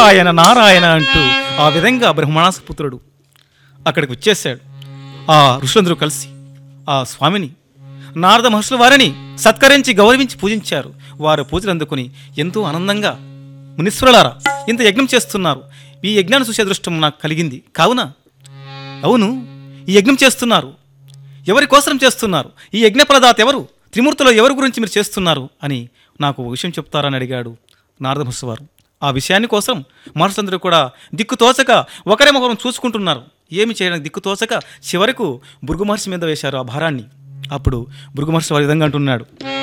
నారాయణ నారాయణ అంటూ ఆ విధంగా బ్రహ్మణాస పుత్రుడు అక్కడికి వచ్చేసాడు ఆ ఋషులందరూ కలిసి ఆ స్వామిని నారద మహర్షుల వారిని సత్కరించి గౌరవించి పూజించారు వారు పూజలు అందుకుని ఎంతో ఆనందంగా మునీశ్వరులారా ఇంత యజ్ఞం చేస్తున్నారు ఈ యజ్ఞాన్ని చూసే దృష్టం నాకు కలిగింది కావున అవును ఈ యజ్ఞం చేస్తున్నారు ఎవరి కోసం చేస్తున్నారు ఈ యజ్ఞ ప్రదాత ఎవరు త్రిమూర్తిలో ఎవరి గురించి మీరు చేస్తున్నారు అని నాకు ఒక విషయం చెప్తారని అడిగాడు నారద మహర్షి వారు ఆ విషయాన్ని కోసం మహర్షులందరూ కూడా దిక్కు తోచక ఒకరే ఒకరు చూసుకుంటున్నారు ఏమి చేయడానికి దిక్కు తోచక చివరకు భృగు మహర్షి మీద వేశారు ఆ భారాన్ని అప్పుడు భృగు మహర్షి వారి విధంగా అంటున్నాడు